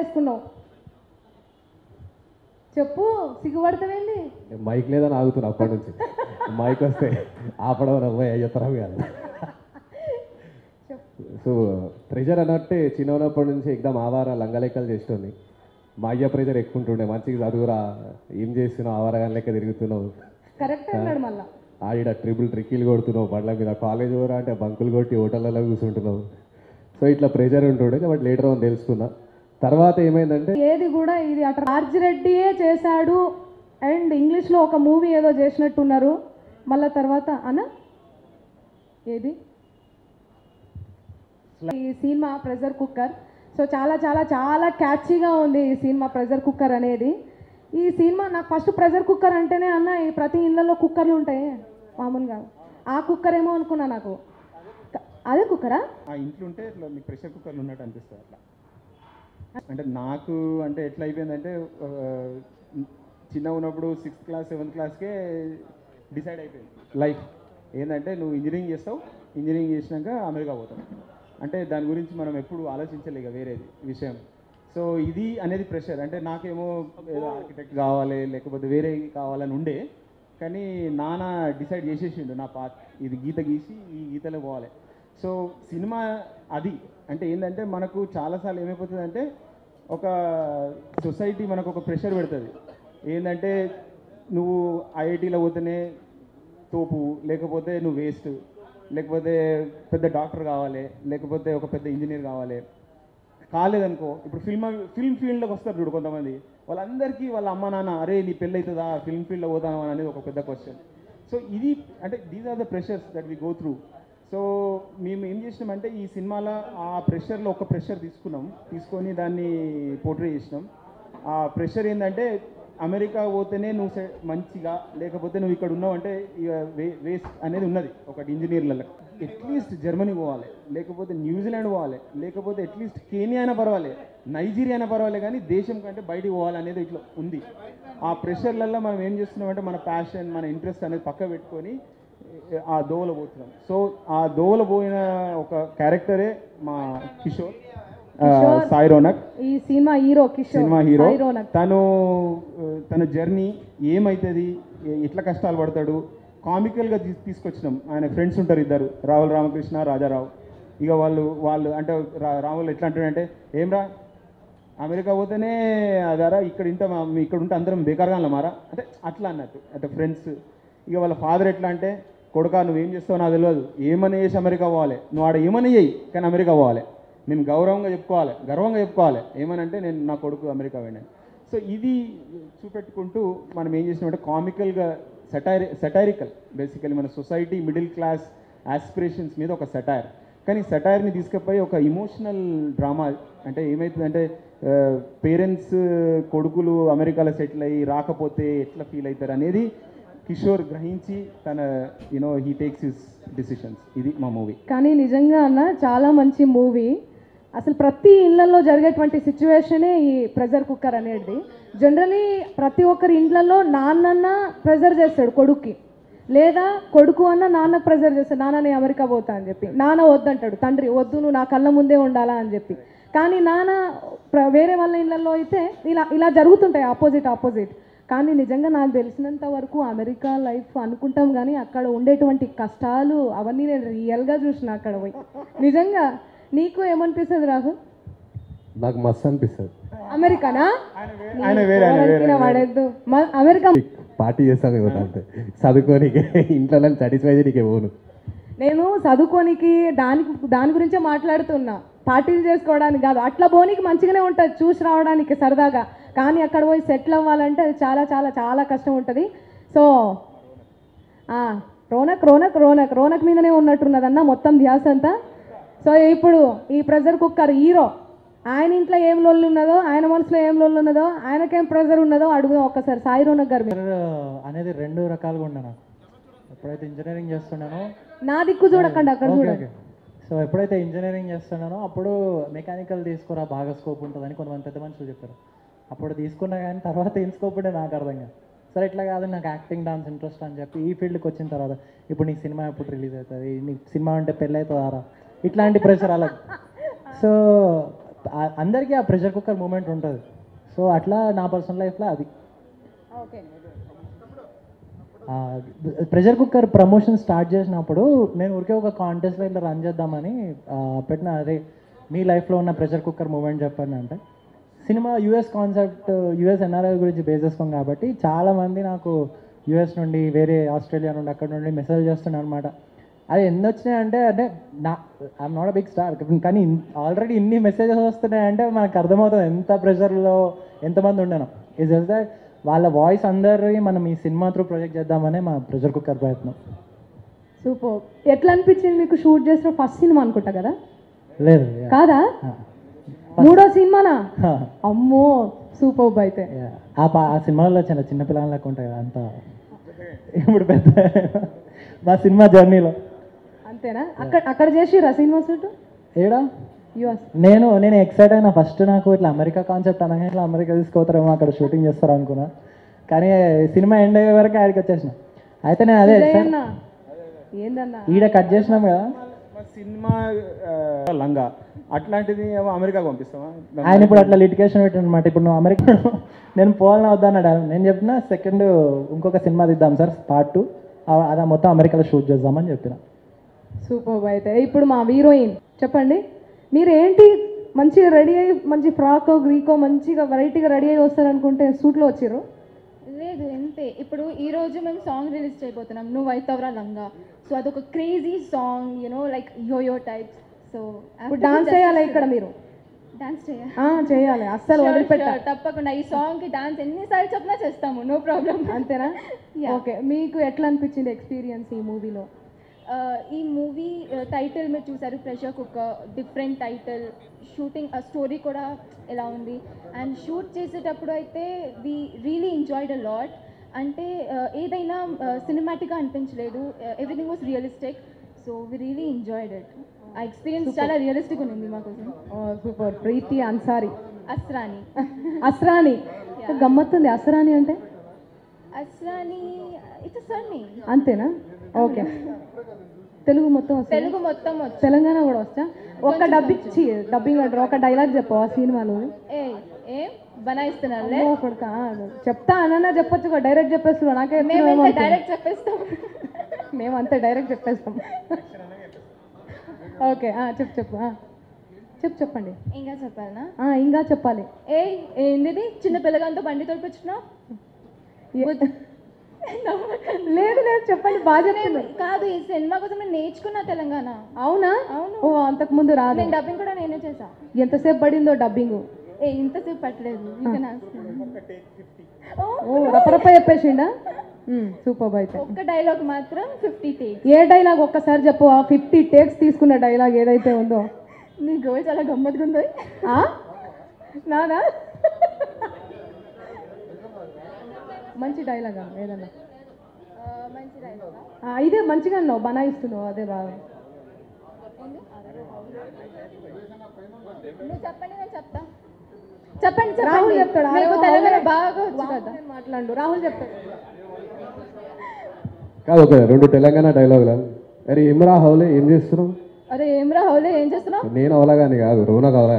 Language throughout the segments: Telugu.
చేసుకున్నావు చెప్పు సిగ్గుపడతావేంది మైక్ లేదని ఆగుతున్నా అప్పటి నుంచి మైక్ వస్తే ఆపడం నవ్వే అయ్యతరం కాదు సో ప్రెషర్ అన్నట్టే చిన్న ఉన్నప్పటి నుంచి ఎగ్దాం ఆవార లంగలెక్కలు చేస్తుంది మా అయ్య ప్రెషర్ ఎక్కువ ఉంటుండే మంచిగా చదువురా ఏం చేస్తున్నావు ఆవారగాని లెక్క తిరుగుతున్నావు కరెక్ట్ అన్నాడు మళ్ళా ఆడిడ ట్రిపుల్ ట్రిక్కీలు కొడుతున్నావు బండ్ల మీద కాలేజ్ ఊరా అంటే బంకులు కొట్టి హోటళ్ళలో కూర్చుంటున్నావు సో ఇట్లా ప్రెషర్ ఉంటుండే బట్ లేటర్ అని తెలుసుకున్నా తర్వాత ఏమైందంటే ఏది కూడా ఇది అటు రాజిరెడ్డియే చేశాడు అండ్ ఇంగ్లీష్లో ఒక మూవీ ఏదో చేసినట్టున్నారు మళ్ళా తర్వాత అన్న ఏది ఈ సినిమా ప్రెషర్ కుక్కర్ సో చాలా చాలా చాలా క్యాచీగా ఉంది ఈ సినిమా ప్రెషర్ కుక్కర్ అనేది ఈ సినిమా నాకు ఫస్ట్ ప్రెషర్ కుక్కర్ అంటేనే అన్న ఈ ప్రతి ఇళ్ళల్లో కుక్కర్లు ఉంటాయి మామూలుగా ఆ కుక్కర్ ఏమో అనుకున్నా నాకు క- అదే కుక్కరా ఆ ఇంట్లో ఉంటే ఇట్లా మీకు ప్రెషర్ కుక్కర్లు ఉన్నట్టు అనిపిస్తుంది అట్లా అంటే నాకు అంటే ఎట్లా అయిపోయిందంటే ఆ, చిన్న ఉన్నప్పుడు సిక్స్త్ క్లాస్ సెవెంత్ క్లాస్కే డిసైడ్ అయిపోయింది లైఫ్ ఏంటంటే నువ్వు ఇంజనీరింగ్ చేస్తావు ఇంజనీరింగ్ చేసినాక అమెరికా పోతావు అంటే దాని గురించి మనం ఎప్పుడు ఆలోచించలేక వేరేది విషయం సో ఇది అనేది ప్రెషర్ అంటే నాకేమో ఏదో ఆర్కిటెక్ట్ కావాలి లేకపోతే వేరే కావాలని ఉండే కానీ నాన్న డిసైడ్ చేసేసిండు నా పాత్ ఇది గీత గీసి ఈ గీతలో పోవాలి సో సినిమా అది అంటే ఏంటంటే మనకు చాలాసార్లు ఏమైపోతుంది అంటే ఒక సొసైటీ మనకు ఒక ప్రెషర్ పెడుతుంది ఏంటంటే నువ్వు ఐఐటీలో పోతేనే తోపు లేకపోతే నువ్వు వేస్ట్ లేకపోతే పెద్ద డాక్టర్ కావాలి లేకపోతే ఒక పెద్ద ఇంజనీర్ కావాలి కాలేదనుకో ఇప్పుడు ఫిల్మ్ ఫిల్మ్ ఫీల్డ్లోకి వస్తారు చూడు కొంతమంది వాళ్ళందరికీ వాళ్ళ అమ్మ నాన్న అరే నీ పెళ్ళి అవుతుందా ఫిల్మ్ ఫీల్డ్లో పోతాను అనేది ఒక పెద్ద క్వశ్చన్ సో ఇది అంటే these are the pressures that we go through so మేము ఏం చేసినామంటే ఈ సినిమాలో ఆ ప్రెషర్లో ఒక ప్రెషర్ తీసుకున్నాం తీసుకొని దాన్ని పోర్ట్రే చేసినాం ఆ ప్రెషర్ ఏంటంటే అమెరికా పోతేనే నువ్వు సె- మంచిగా లేకపోతే నువ్వు ఇక్కడ ఉన్నావు అంటే ఇక వే వేస్ట్ అనేది ఉన్నది ఒకటి ఇంజనీర్లలో అట్లీస్ట్ జర్మనీ పోవాలి లేకపోతే న్యూజిలాండ్ పోవాలి లేకపోతే అట్లీస్ట్ కేనియా అయినా పర్వాలే నైజీరియా అయినా పర్వాలే కానీ దేశం కంటే బయటికి పోవాలి అనేది ఇట్లా ఉంది ఆ ప్రెషర్లలో మనం ఏం చేస్తున్నామంటే మన ప్యాషన్ మన ఇంట్రెస్ట్ అనేది పక్క పెట్టుకొని ఆ దోవల పోతున్నాం సో ఆ దోవల పోయిన ఒక క్యారెక్టరే మా కిషోర్ ఆ, సాయి రోనక్ ఈ cinema hero Kishore cinema hero Sai Ronak. తను ఆ, తన జర్నీ ఏమవుతుంది ఎ- ఎట్లా కష్టాలు పడతాడు కామికల్గా తీసు తీసుకొచ్చినాం ఆయన ఫ్రెండ్స్ ఉంటారు ఇద్దరు రావుల రామకృష్ణ రాజారావు ఇక వాళ్ళు వాళ్ళు అంటే రా- రాములు ఎట్లా అంటాడంటే ఏమ్రా అమెరికా పోతేనే అదారా ఇక్కడ ఇంట మా- మీ ఇక్కడ ఉంటే అందరం బేకార్గా మారా అంటే అట్లా అన్నట్టు అంటే ఫ్రెండ్స్ ఇక వాళ్ళ ఫాదర్ ఎట్లా అంటే కొడుకా నువ్వేం చేస్తావో నాకు తెలియదు ఏమని చేసి అమెరికా పోవాలి నువ్వు ఆడ ఏమని చేయి కానీ అమెరికా పోవాలి నేను గౌరవంగా చెప్పుకోవాలి గర్వంగా చెప్పుకోవాలి ఏమనంటే నేను నా కొడుకు అమెరికా వెళ్ళాను సో ఇది చూపెట్టుకుంటూ మనం ఏం చేసినామంటే కామికల్గా సెటైరి సెటైరికల్ బేసికలీ మన సొసైటీ మిడిల్ క్లాస్ ఆస్పిరేషన్స్ మీద ఒక సెటైర్ కానీ సెటైర్ని తీసుకుపోయి ఒక ఇమోషనల్ డ్రామా అంటే ఏమవుతుందంటే పేరెంట్స్ కొడుకులు అమెరికాలో సెటిల్ అయ్యి రాకపోతే ఎట్లా ఫీల్ అవుతారు అనేది కిషోర్ గ్రహించి తన you know he takes his decisions ఇది మా మూవీ కానీ నిజంగా అన్న చాలా మంచి మూవీ అసలు ప్రతి ఇళ్లలో జరిగేటువంటి సిచ్యువేషనే ఈ ప్రెజర్ కుక్కర్ అనేది జనరలీ ప్రతి ఒక్కరి ఇండ్లలో నాన్నన్న ప్రెజర్ చేస్తాడు కొడుక్కి లేదా కొడుకు అన్న నాన్నకు ప్రెజర్ చేస్తాడు నాన్న నేను అమెరికా పోతా అని చెప్పి నాన్న వద్దంటాడు తండ్రి వద్దు నువ్వు నా కళ్ళ ముందే ఉండాలా అని చెప్పి కానీ నాన్న ప్ర- వేరే వాళ్ళ ఇళ్ళల్లో అయితే ఇలా ఇలా జరుగుతుంటాయి ఆపోజిట్ ఆపోజిట్ కానీ నిజంగా నాకు తెలిసినంత వరకు అమెరికా లైఫ్ అనుకుంటాం కానీ అక్కడ ఉండేటువంటి కష్టాలు అవన్నీ నేను రియల్గా చూసిన అక్కడ పోయి నిజంగా నీకు ఏమనిపిస్తుంది రాహుల్ నాకు మస్తు అనిపిస్తుంది అమెరికానా ఆయన వేరే ఆయన వేరే ఎవరికైనా పడేద్దు మ- అమెరికా పార్టీ చేస్తాను ఇవ్వదు అంతే చదువుకోనికి ఇంట్లో నన్ను సాటిస్ఫై చేయడానికి పోను నేను చదువుకోనికి దానికి దాని గురించే మాట్లాడుతున్నా పార్టీలు చేసుకోవడానికి కాదు అట్లా పోనీకి మంచిగానే ఉంటుంది చూసి రావడానికి సరదాగా కానీ అక్కడ పోయి సెటిల్ అవ్వాలంటే అది చాలా చాలా చాలా కష్టం ఉంటుంది సో ఆ, రోనక్ రోనక్ రోనక్ రోనక్ మీదనే ఉన్నట్టున్నదన్న మొత్తం ధ్యాస అంతా సో ఇప్పుడు ఈ ప్రెజర్ కుక్కర్ హీరో ఆయన ఇంట్లో ఏం లొల్లు ఉన్నదో ఆయన మనసులో ఏం లొల్లు ఉన్నదో ఆయనకేం ప్రెజర్ ఉన్నదో అడుగుదాం ఒక్కసారి సాయి రోనక్ గారు మీరు. ఇంజనీర్ అనేది రెండు రకాలుగా ఉండే నాకు ఎప్పుడైతే ఇంజనీరింగ్ చేస్తున్నానో నా దిక్కు చూడకండి అక్కడ ఓకే చూడండి ఓకే సో ఎప్పుడైతే ఇంజనీరింగ్ చేస్తున్నానో అప్పుడు మెకానికల్ తీసుకురా బాగా స్కోప్ ఉంటుందని కొంతమంది పెద్ద మనుషులు చెప్పారు అప్పుడు తీసుకున్నా కానీ తర్వాత ఏం స్కోప్ ఉంటే నాకు అర్థం కాదు సరే ఇట్లా కాదు నాకు యాక్టింగ్ డాన్స్ ఇంట్రెస్ట్ అని చెప్పి ఈ ఫీల్డ్కి వచ్చిన తర్వాత ఇప్పుడు నీకు సినిమా ఎప్పుడు రిలీజ్ అవుతుంది నీకు సినిమా అంటే పెళ్ళి అవుతుందారా ఇట్లాంటి ప్రెషర్ అలా సో ఆ- అందరికీ ఆ ప్రెషర్ కుక్కర్ మూమెంట్ ఉంటుంది సో అట్లా నా పర్సనల్ లైఫ్లో అది okay pressure cooker promotion start చేసినప్పుడు నేను ఊరికే ఒక కాంటెస్ట్లో ఇట్లా రన్ చేద్దామని ఆ, పెట్టిన అదే మీ లైఫ్లో ఉన్న ప్రెషర్ కుక్కర్ మూమెంట్ చెప్పండి అంటే cinema US concept US NRI గురించి బేస్ చేసుకోం కాబట్టి చాలామంది నాకు యూఎస్ నుండి వేరే ఆస్ట్రేలియా నుండి అక్కడ నుండి మెసేజ్ చేస్తున్నాను అనమాట అది ఎన్ని వచ్చినాయంటే అంటే నా I'm not a big star కానీ ఆల్రెడీ ఇన్ని మెసేజెస్ వస్తున్నాయంటే మనకు అర్థమవుతుంది ఎంత ప్రెషర్లో ఎంతమంది ఉండను ఇస్ జస్ట్ దట్ వాళ్ళ వాయిస్ అందరి మనం ఈ సినిమా త్రూ ప్రొజెక్ట్ చేద్దామనే మా ప్రెషర్ కుక్కర్ ప్రయత్నం సూపర్ ఎట్లా అనిపించింది మీకు షూట్ చేసిన ఫస్ట్ సినిమా అనుకుంటా కదా లేదు yeah. కాదా Ah. మూడో సినిమానా Ha. అమ్మో సూపర్ అయితే Yeah. ఆ పా ఆ సినిమాలో చిన్న చిన్న పిల్లల లెక్క ఉంటాయి కదా అంతా ఇప్పుడు పెద్ద మా సినిమా జర్నీలో అంతేనా అక్కడ అక్కడ చేసిరా సినిమా షూట్ ఏడా యుఎస్ నేను నేను ఎక్సైట్ అయినా ఫస్ట్ నాకు ఇట్లా అమెరికా కాన్సెప్ట్ అనగా ఇట్లా అమెరికా తీసుకుపోతారేమో అక్కడ షూటింగ్ చేస్తారు అనుకున్నా కానీ సినిమా ఎండ్ అయ్యే వరకు ఆడికి వచ్చేసిన అయితే నేను అదే అన్న ఏందన్నా ఈడ కట్ చేసినాం కదా మా సినిమా ఆ, లంగా అట్లాంటిది ఏమో అమెరికాకు పంపిస్తామా ఆయన ఇప్పుడు అట్లా లిటికేషన్ పెట్టానమాట ఇప్పుడు నువ్వు అమెరికా నేను పోవాలని వద్దా అన్నాడు నేను చెప్పిన సెకండ్ ఇంకొక సినిమా తీద్దాం సార్ పార్ట్ టూ అదా మొత్తం అమెరికాలో షూట్ చేద్దామని చెప్పిన సూపర్ అయితే ఇప్పుడు మా హీరోయిన్ చెప్పండి మీరు ఏంటి మంచిగా రెడీ అయ్యి మంచి ఫ్రాకో గ్రీకో మంచిగా వెరైటీగా రెడీ అయ్యి వస్తారనుకుంటే సూట్లో వచ్చిర్రు లేదు అంతే ఇప్పుడు ఈ రోజు మేము సాంగ్ రిలీజ్ చేయబోతున్నాం నువ్వు అవుతావురా లంగా సో అదొక crazy song you know like yo yo types so ఇప్పుడు డాన్స్ చేయాలి ఇక్కడ మీరు డాన్స్ చేయాలి ఆ, చేయాలి అస్సలు వదిలిపెట్ట Sure, తప్పకుండా ఈ సాంగ్ కి డాన్స్ ఎన్నిసార్లు చెప్పినా చేస్తాము నో ప్రాబ్లం అంతేనా Yeah. ఓకే మీకు ఎట్లా అనిపించింది ఎక్స్పీరియన్స్ ఈ మూవీలో ఈ మూవీ టైటిల్ మీరు చూసారు pressure cooker different title shooting story కూడా ఎలా ఉంది అండ్ షూట్ చేసేటప్పుడు అయితే we really enjoyed a lot అంటే uh, ఏదైనా సినిమాటిక్గా అనిపించలేదు everything was realistic so we really enjoyed it ఆ ఎక్స్పీరియన్స్ చాలా రియలిస్టిక్ ఉంది మాకోసం సూపర్ ప్రీతి అన్సారీ అస్రాని అస్రాని గమ్మత్తుంది అస్రాని అంటే అస్రాని ఇట్స్ సర్ని అంతేనా ఓకే తెలుగు మొత్తం వస్తుందా? తెలుగు మొత్తం వచ్చు తెలంగాణ కూడా వచ్చా ఒక డబ్బింగ్ ఛీ, డబ్బింగ్ అంటారు ఒక డైలాగ్ చెప్పు ఆ సినిమాలో ఏ ఏం బనాయిస్తున్నారులే అమ్మో, కొడుకా చెప్తా అనన్నా చెప్పొచ్చు డైరెక్ట్ చెప్పేస్తున్నా నాకే మేము చెప్తున్నావేమో అనుకున్నా. డైరెక్ట్ చెప్పేస్తాం మేము అంతే డైరెక్ట్ చెప్పేస్తాం ఓకే ఆ, చెప్పు చెప్పు ఆ. చెప్పు చెప్పండి ఇంకా చెప్పాలనా ఆ, ఇంకా చెప్పాలి ఏ ఏంది చిన్న పిల్లగాంతో బండి తోడిపించినావు లేదు లేదు చెప్పండి బాగా చెప్తుంది కాదు ఈ సినిమా కోసం నేను నేర్చుకున్నా తెలంగాణ అవునా అవును. ఓ అంతకు ముందు రాదు నేను డబ్బింగ్ కూడా నేనే చేసా ఎంతసేపు పడిందో డబ్బింగ్ ఏ ఇంతసేపు పట్టలేదు You can ask me. ఓ రపరప చెప్పేసిండా సూపర్ అయితే ఒక్క డైలాగ్ మాత్రం ఫిఫ్టీ టేక్ ఏ డైలాగ్ ఒక్కసారి చెప్పు ఆ ఫిఫ్టీ టేక్స్ తీసుకున్న డైలాగ్ ఏదైతే ఉందో నీ గోల్ చాలా గమ్మత్తుగా ఉంది ఆ? నాదా మంచి డైలాగ్ ఏదన్నా మంచి డైలాగ్ ఆ, ఇదే మంచిగా అన్నావు బనాయిస్తున్నావు అదే బాగా నువ్వు చెప్పండి నేను చెప్తా చెప్పండి రాహుల్ చెప్పండి చెప్తాడు మీకు అరే, తెలంగాణ రాహులే. బాగా వచ్చు కదా రాహుల్ మాట్లాడు రాహుల్ చెప్తాడు కాదు ఒక రెండు తెలంగాణ డైలాగులు అరే ఏమరా హౌలే ఏం చేస్తున్నావు అరే ఏం రాహులే ఏం చేస్తున్నావు నేను అవలాగాని కాదు రోనా కావాలా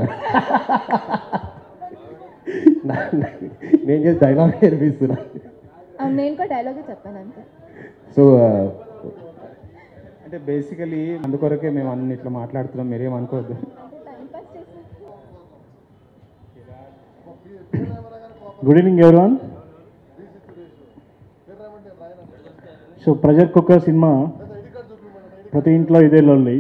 నేను చేసి డైలాగ్ నేర్పిస్తున్నా అవును, నేను కూడా డైలాగే చెప్పాను అంతే సో అంటే బేసికలీ అందుకొరకే మేము అన్ని ఇట్లా మాట్లాడుతున్నాం మీరేం అనుకోవద్దు టైం పాస్ చేసి good evening everyone so pressure cooker cinema ప్రతి ఇంట్లో ఇదే లొల్లి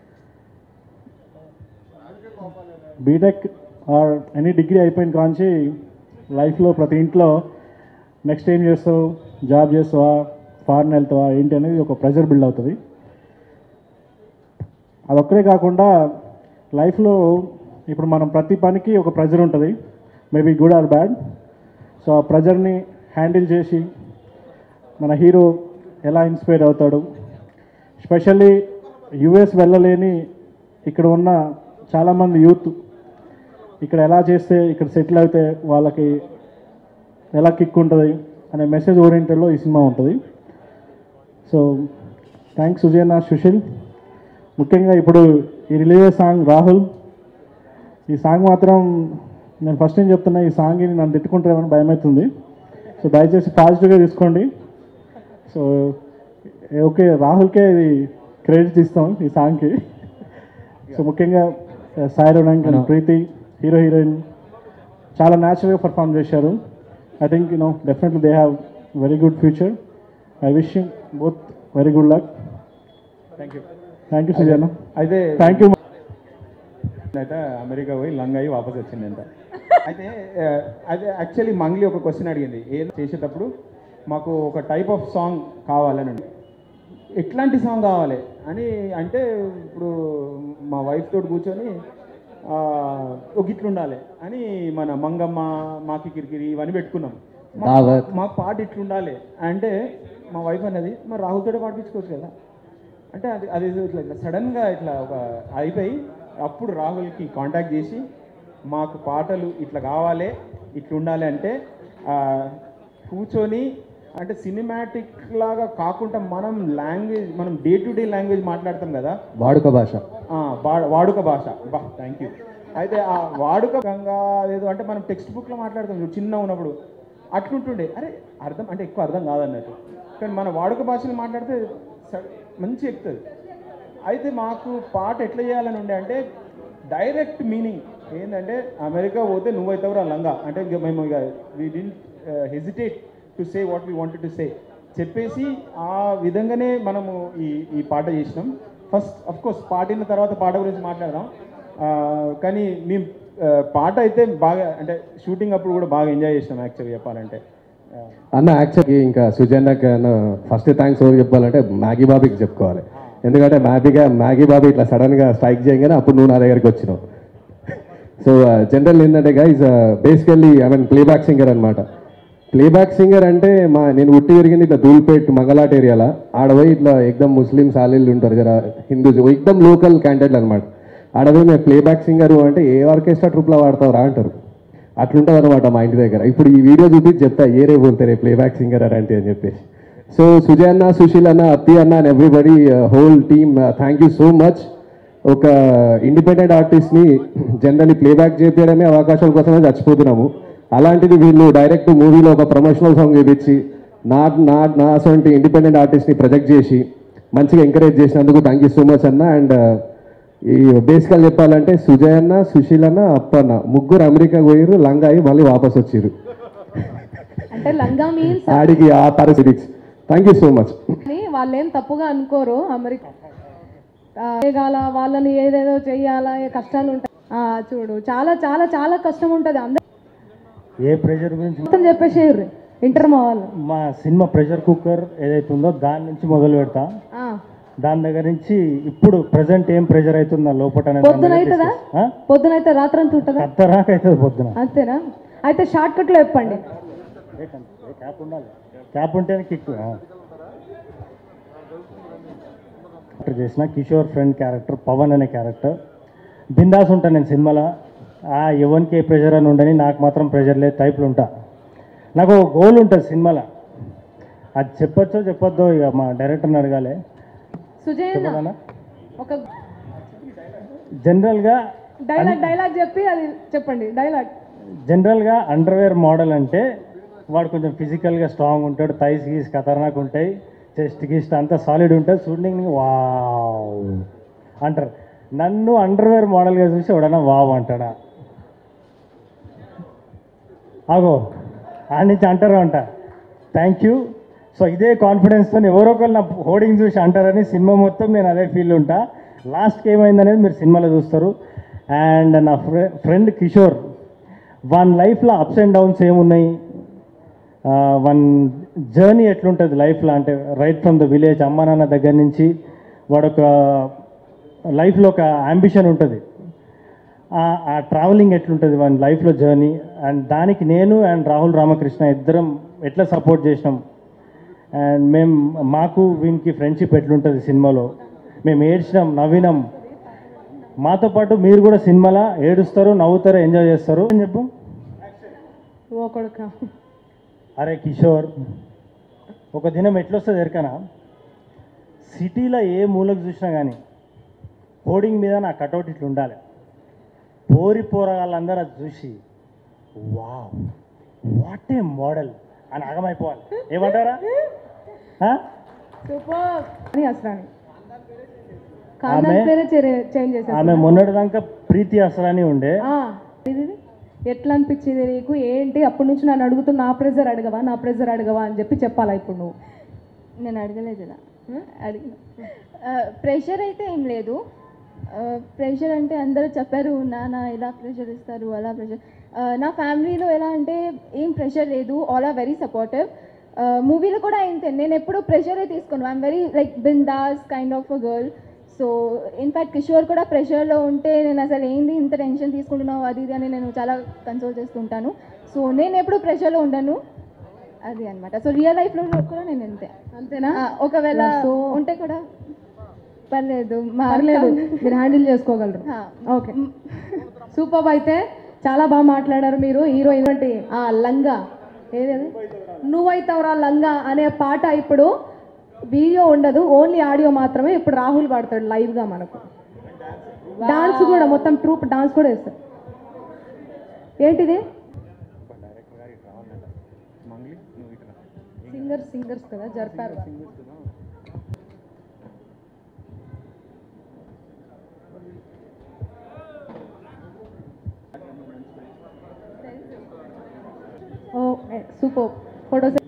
బీటెక్ ఆర్ ఎనీ డిగ్రీ అయిపోయిన కాంచి లైఫ్లో ప్రతి ఇంట్లో నెక్స్ట్ ఏం చేస్తావు జాబ్ చేస్తావా ఫారెన్ వెళ్తావా ఏంటి అనేది ఒక ప్రెజర్ బిల్డ్ అవుతుంది అదొక్కడే కాకుండా లైఫ్లో ఇప్పుడు మనం ప్రతి పనికి ఒక ప్రెజర్ ఉంటుంది maybe good or bad so ఆ ప్రెజర్ని హ్యాండిల్ చేసి మన హీరో ఎలా ఇన్స్పైర్ అవుతాడు స్పెషల్లీ యుఎస్ వెళ్ళలేని ఇక్కడ ఉన్న చాలామంది యూత్ ఇక్కడ ఎలా చేస్తే ఇక్కడ సెటిల్ అయితే వాళ్ళకి ఎలా కిక్ ఉంటుంది అనే మెసేజ్ ఓరియంటెడ్లో ఈ సినిమా ఉంటుంది సో థ్యాంక్స్ సుజయన సుశీల్ ముఖ్యంగా ఇప్పుడు ఈ రిలీజ్ సాంగ్ రాహుల్ ఈ సాంగ్ మాత్రం నేను ఫస్ట్ ఏం చెప్తున్నా ఈ సాంగ్ని నన్ను తిట్టుకుంటారేమని భయం అవుతుంది సో దయచేసి పాజిటివ్గా తీసుకోండి సో ఓకే రాహుల్కే ఇది క్రెడిట్ ఇస్తాం ఈ సాంగ్కి సో ముఖ్యంగా Sai Ronak and Preethi hero heroine చాలా న్యాచురల్గా పర్ఫామ్ చేశారు I think you know definitely they have very good future I wish you both very good luck thank you thank you Sujana అయితే థ్యాంక్ యూ అయితే అమెరికా పోయి లంగ్ అయ్యి వాపస్ వచ్చిందంట అయితే ఆ, అదే యాక్చువల్లీ మంగ్లీ ఒక క్వశ్చన్ అడిగింది ఏం చేసేటప్పుడు మాకు ఒక టైప్ ఆఫ్ సాంగ్ కావాలని ఉంది. ఎట్లాంటి సాంగ్ కావాలి అని అంటే ఇప్పుడు మా వైఫ్ తోటి కూర్చొని ఆ, ఒక ఇట్లా ఉండాలి అని మన మంగమ్మ మాకి కిరికిరి ఇవన్నీ పెట్టుకున్నాం మా- దావత్. మా పాట ఇట్లుండాలి అంటే మా వైఫ్ అన్నది మరి రాహుల్ తోటే పాటించుకోవచ్చు కదా అంటే అది అది ఇట్లా ఇట్లా సడన్గా ఇట్లా ఒక అయిపోయి అప్పుడు రాహుల్కి కాంటాక్ట్ చేసి మాకు పాటలు ఇట్లా కావాలి ఇట్లా ఉండాలి అంటే ఆ, కూర్చొని అంటే సినిమాటిక్ లాగా కాకుండా మనం లాంగ్వేజ్ మనం డే టు డే లాంగ్వేజ్ మాట్లాడతాం కదా వాడుక భాష ఆ, వా- వాడుక భాష బా థ్యాంక్ యూ అయితే ఆ వాడుక గంగా ఏదో అంటే మనం టెక్స్ట్ బుక్లో మాట్లాడతాం చూడు, చిన్న ఉన్నప్పుడు అట్లుంటుండే అరే అర్థం అంటే ఎక్కువ అర్థం కాదన్నట్టు కానీ మన వాడుక భాషలో మాట్లాడితే స- మంచి ఎక్కుతుంది అయితే మాకు పాట ఎట్లా చేయాలని ఉండే అంటే డైరెక్ట్ మీనింగ్ ఏంటంటే అమెరికా పోతే నువ్వైతవరా లంగా అంటే ఇక మేము ఇక we didn't hesitate to say what we wanted to say చెప్పేసి ఆ విధంగానే మనము ఈ ఈ పాట చేసినాం ఫస్ట్ అఫ్ కోర్స్ పాడిన తర్వాత పాట గురించి మాట్లాడదాం ఆ, కానీ మేము ఆ, పాట అయితే బాగా అంటే షూటింగ్ అప్పుడు కూడా బాగా ఎంజాయ్ చేసినాం యాక్చువల్గా చెప్పాలంటే ఆ, అన్న యాక్చువల్గా ఇంకా సుజన్నకి అన్న ఫస్ట్ థ్యాంక్స్ ఎవరు చెప్పాలంటే మ్యాగీ బాబీకి చెప్పుకోవాలి ఎందుకంటే మ్యాగీగా మ్యాగీ బాబీ ఇట్లా సడన్గా స్ట్రైక్ చేయగానే అప్పుడు నువ్వు నా దగ్గరికి వచ్చినావు సో జనరల్ ఏంటంటే guys basically I mean playback singer అనమాట ప్లేబ్యాక్ సింగర్ అంటే మా నేను ఉట్టి పెరిగింది ఇట్లా ధూల్పేట్ మంగళాట్ ఏరియాలో ఆడపోయి ఇట్లా ఎక్దమ్ ముస్లిం సాలీలు ఉంటారు జర హిందూస్ ఎక్దమ్ లోకల్ క్యాండిడేట్లు అనమాట ఆడపోయి మేము ప్లేబ్యాక్ సింగర్ అంటే ఏ ఆర్కెస్ట్రా ట్రూప్లో వాడతావురా అంటారు అట్లుంటుంది అనమాట మా ఇంటి దగ్గర ఇప్పుడు ఈ వీడియో చూపించి చెప్తా ఏ రే బోల్తే రే ప్లేబ్యాక్ సింగర్ అంటే అని చెప్పేసి సో సుజయ్ అన్న సుశీల్ అన్న అత్తి అన్న and everybody whole team thank you so much ఒక ఇండిపెండెంట్ ఆర్టిస్ట్ని జనరల్లీ ప్లేబ్యాక్ చేపించడమే అవకాశాల కోసమే చచ్చిపోతున్నాము అలాంటిది వీళ్ళు డైరెక్ట్ మూవీలో ఒక ప్రమోషనల్ సాంగ్ చేపించి నా నా నా అసొంటి ఇండిపెండెంట్ ఆర్టిస్ట్ని ప్రొజెక్ట్ చేసి మంచిగా ఎంకరేజ్ చేసినందుకు థ్యాంక్ యూ సో మచ్ అన్న అండ్ ఈ బేసికల్ చెప్పాలంటే సుజయ్ అన్న సుశీల్ అన్న అప్పన్న ముగ్గురు అమెరికా పోయిర్రు లంగాయి మళ్ళీ వాపస్ వచ్చిర్రు అంటే లంగా మీన్స్ ఆడికి ఆ పరిస్థితిక్స్ థ్యాంక్ యూ సో మచ్ అని వాళ్ళేం తప్పుగా అనుకోరు అమెరికా ఆ, చేయగాల వాళ్ళని ఏదేదో చెయ్యాలా ఏ కష్టాలు ఉంటాయి ఆ, చూడు చాలా చాలా చాలా కష్టం ఉంటుంది అందరూ ఏ ప్రెషర్ గురించి మొత్తం చెప్పేసేయర్రు ఇంటర్ మా వాళ్ళు మా సినిమా ప్రెషర్ కుక్కర్ ఏదైతే ఉందో దాని నుంచి మొదలు పెడతా ఆ, దాని దగ్గర నుంచి ఇప్పుడు ప్రజెంట్ ఏం ప్రెషర్ అవుతుందో లోపల అనేది పొద్దున అవుతుందా పొద్దునైతే రాత్రంతా ఉంటుందా అర్ధరాక అవుతుంది పొద్దున అంతేనా అయితే షార్ట్ కట్లో చెప్పండి క్యాప్ ఉండాలి క్యాప్ ఉంటేనే కిక్ క్యారెక్టర్ చేసిన కిషోర్ ఫ్రెండ్ క్యారెక్టర్ పవన్ అనే క్యారెక్టర్ బిందాస్ ఉంటాను నేను సినిమాలో ఆ ఎవరికి ఏ ప్రెషర్ అని ఉండని నాకు మాత్రం ప్రెషర్ లేదు టైప్లో ఉంటా నాకు ఒక గోల్ ఉంటుంది సినిమాలో అది చెప్పొచ్చో చెప్పొద్దో ఇక మా డైరెక్టర్ని అడగాలి సుజయ్ అన్న, చెప్పనా ఒక జనరల్గా డైలాగ్ డైలాగ్ చెప్పి అది చెప్పండి డైలాగ్ జనరల్గా అండర్వేర్ మోడల్ అంటే వాడు కొంచెం ఫిజికల్గా స్ట్రాంగ్ ఉంటాడు థైస్ గీస్ ఖతర్నాక్ ఉంటాయి చెస్ట్ గీస్ట్ అంతా సాలిడ్ ఉంటుంది చూడడానికి వావ్ అంటారు నన్ను అండర్వేర్ మోడల్గా చూసి ఎవడన్నా వావ్ అంటాడా ఆగో ఆ నుంచి అంటారు అంట థ్యాంక్ యూ సో ఇదే కాన్ఫిడెన్స్తో ఎవరో ఒకరు నా హోర్డింగ్ చూసి అంటారని సినిమా మొత్తం నేను అదే ఫీల్ ఉంటా లాస్ట్కి ఏమైందనేది మీరు సినిమాలో చూస్తారు అండ్ నా ఫ్రె ఫ్రెండ్ కిషోర్ వన్ లైఫ్లో అప్స్ అండ్ డౌన్స్ ఏమున్నాయి వన్ జర్నీ ఎట్లుంటుంది లైఫ్లో అంటే రైట్ ఫ్రమ్ ద విలేజ్ అమ్మ నాన్న దగ్గర నుంచి వాడొక లైఫ్లో ఒక అంబిషన్ ఉంటుంది ఆ- ఆ ట్రావెలింగ్ ఎట్లుంటుంది మన లైఫ్లో జర్నీ అండ్ దానికి నేను అండ్ రాహుల్ రామకృష్ణ ఇద్దరం ఎట్లా సపోర్ట్ చేసినాం అండ్ మేము మాకు వీనికి ఫ్రెండ్షిప్ ఎట్లుంటుంది సినిమాలో మేము ఏడ్చినాం నవ్వినాం మాతో పాటు మీరు కూడా సినిమాలో ఏడుస్తారు నవ్వుతారు ఎంజాయ్ చేస్తారు అని చెప్పు ఓ కొడుక అరే కిషోర్ ఒక దినం ఎట్లొస్తుంది ఎరకనా సిటీలో ఏ మూలకు చూసినా కానీ హోర్డింగ్ మీద నా కటౌట్ ఇట్లా ఉండాలి పోరి పోరగాళ్ళందరూ అది చూసి వావ్ వాట్ ఏ మోడల్ అని అగమైపోవాలి ఏమంటారా ఆ? సూపర్ అని అసరాని ఆమె- కాందాన్ పేరే చేంజ్ చేసేసి ఆమె మొన్నటిదాకా ప్రీతి అసలని ఉండే ఇది ఎట్లా అనిపించింది నీకు ఏంటి అప్పటి నుంచి నన్ను అడుగుతూ నా ప్రెజర్ అడగవా నా ప్రెజర్ అడగవా అని చెప్పి చెప్పాలా ఇప్పుడు నువ్వు నేను అడగలేదు ఇలా అడిగిన ప్రెషర్ అయితే ఏం లేదు ప్రెషర్ అంటే అందరూ చెప్పారు నాన్న ఇలా ప్రెషర్ ఇస్తారు అలా ప్రెషర్ నా ఫ్యామిలీలో ఎలా అంటే ఏం ప్రెషర్ లేదు ఆల్ ఆర్ వెరీ సపోర్టివ్ మూవీలో కూడా అయితే నేను ఎప్పుడు ప్రెషరే తీసుకోను ఐఎమ్ వెరీ లైక్ బిందాస్ kind of a girl so in fact Kishore కూడా ప్రెషర్లో ఉంటే నేను అసలు ఏంది ఇంత టెన్షన్ తీసుకుంటున్నావు అది ఇది అని నేను చాలా కన్సోల్ చేస్తుంటాను సో నేను ఎప్పుడు ప్రెషర్లో ఉండను అది అన్నమాట సో రియల్ లైఫ్లో కూడా నేను అంతే అంతేనా ఆ, ఒకవేళ So- ఉంటే కూడా పర్లేదు మా పర్లేదు మీరు హ్యాండిల్ చేసుకోగలరు ఆ, ఓకే సూపర్ అయితే చాలా బాగా మాట్లాడారు మీరు హీరోయిన్ అంటే ఆ లంగా ఏదేది నువ్వైతవరా లంగా అనే పాట ఇప్పుడు వీడియో ఉండదు ఓన్లీ ఆడియో మాత్రమే ఇప్పుడు రాహుల్ పాడతాడు లైవ్గా మనకు డాన్స్ కూడా మొత్తం ట్రూప్ డాన్స్ కూడా వేస్తారు ఏంటిది మంగ్లీ నువ్వు ఇట్లా సింగర్స్ సింగర్స్ కదా జరిపారు ఓ సూపర్ ఫోటోస్